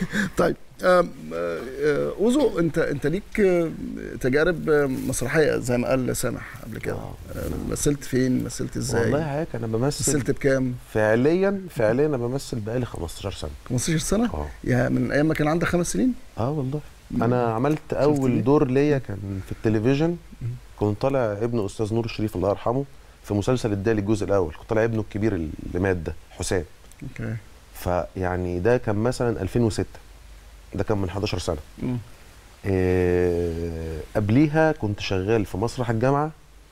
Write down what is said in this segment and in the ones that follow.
طيب آم، آه، آه، اوزو انت انت ليك آه، تجارب آه، مسرحيه زي ما قال سامح قبل كده آه. آه، مثلت فين مثلت ازاي والله حضرتك انا بمثل مثلت بكام فعليا فعليا انا بمثل بقالي 15 سنه 15 سنه اه يا من ايام ما كان عندك خمس سنين اه والله انا عملت ليه؟ اول دور ليا كان في التلفزيون كنت طالع ابن استاذ نور الشريف الله يرحمه في مسلسل الدالي الجزء الاول كنت طالع ابنه الكبير اللي مات ده حسام اوكي فيعني ده كان مثلا 2006 ده كان من 11 سنه مم. إيه قبليها كنت شغال في مسرح الجامعه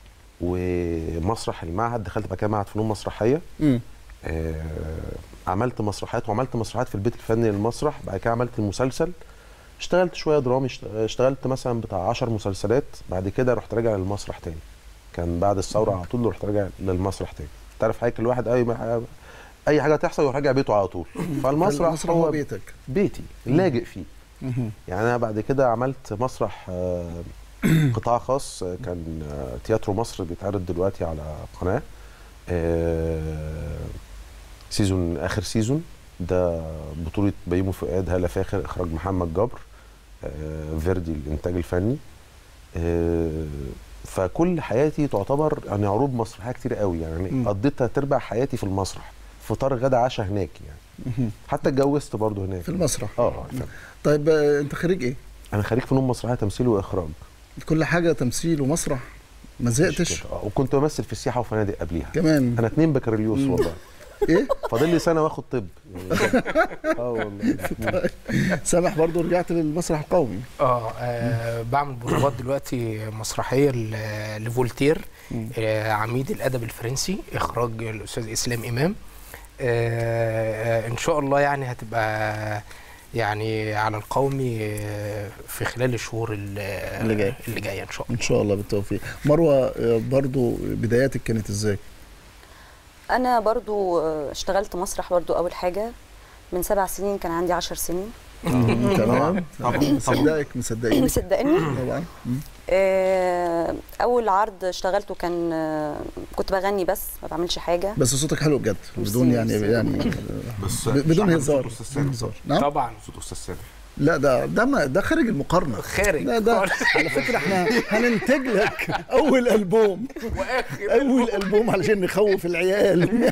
ومسرح المعهد دخلت بعد كده معهد فنون مسرحيه مم. آه، عملت مسرحيات وعملت مسرحيات في البيت الفني للمسرح بعد كده عملت المسلسل اشتغلت شويه درامي اشت- اشتغلت مثلا بتاع 10 مسلسلات بعد كده رحت راجع للمسرح تاني كان بعد الثوره على طول رحت راجع للمسرح تاني تعرف حضرتك الواحد اي ما اي حاجه تحصل يروح راجع بيته على طول فالمسرح المسرح هو بيتك بيتي لاجئ فيه مهم. يعني انا بعد كده عملت مسرح آه، قطاع خاص آه، كان آه، تياترو مصر بيتعرض دلوقتي على قناه آه، سيزون اخر سيزون ده بطوله بيومي فؤاد هاله فاخر اخراج محمد جبر آه، فيردي الانتاج الفني آه، فكل حياتي تعتبر يعني عروض مسرحيه كتير قوي يعني مم. قضيت تربع حياتي في المسرح فطار غدا عشاء هناك يعني مهم. حتى اتجوزت برضه هناك في المسرح اه طيب آه، انت خريج ايه انا خريج فنون مسرحيه تمثيل واخراج كل حاجه تمثيل ومسرح ما مش زهقتش كده. آه، وكنت بمثل في السياحه وفنادق قبليها كمان انا اتنين بكالوريوس مم. والله ايه فاضل لي سنه واخد طب يعني اه والله سامح برضو رجعت للمسرح القومي اه, آه بعمل بروفات دلوقتي مسرحيه ل- لفولتير مم. آه عميد الادب الفرنسي اخراج الاستاذ اسلام امام آه آه ان شاء الله يعني هتبقى يعني على القومي آه، في خلال الشهور ال- اللي جاية. اللي جايه ان شاء الله ان شاء الله بالتوفيق مروه آه، برضو بداياتك كانت ازاي انا برضو آه، اشتغلت مسرح برضو اول حاجه من سبع سنين كان عندي عشر سنين تمام مصدقك مصدقين مصدقني طبعا مم. آه، اول عرض اشتغلته كان آه، كنت بغني بس ما بعملش حاجه بس صوتك حلو بجد بدون ميرسي، يعني ميرسي. يعني بس ب- بدون مش هزار صوت أستاذ بدون سامح. هزار نعم طبعا صوت استاذ سامح لا ده ده ما ده خارج المقارنه خارج لا ده خالص. على فكره احنا هننتج لك اول البوم واخر اول البوم علشان نخوف العيال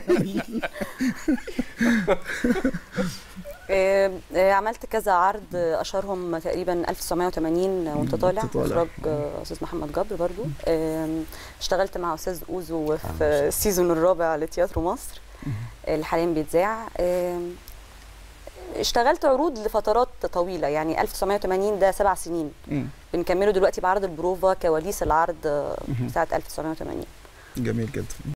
آه، آه، عملت كذا عرض آه، اشهرهم تقريبا 1980 وانت طالع وأنت طالع. اخراج آه، استاذ محمد جبر برضو آم، اشتغلت مع استاذ اوزو في السيزون الرابع لتياترو مصر اللي حاليا بيتذاع آم، اشتغلت عروض لفترات طويله يعني 1980 ده سبع سنين مم. بنكمله دلوقتي بعرض البروفا كواليس العرض آه، بتاعت 1980 جميل جدا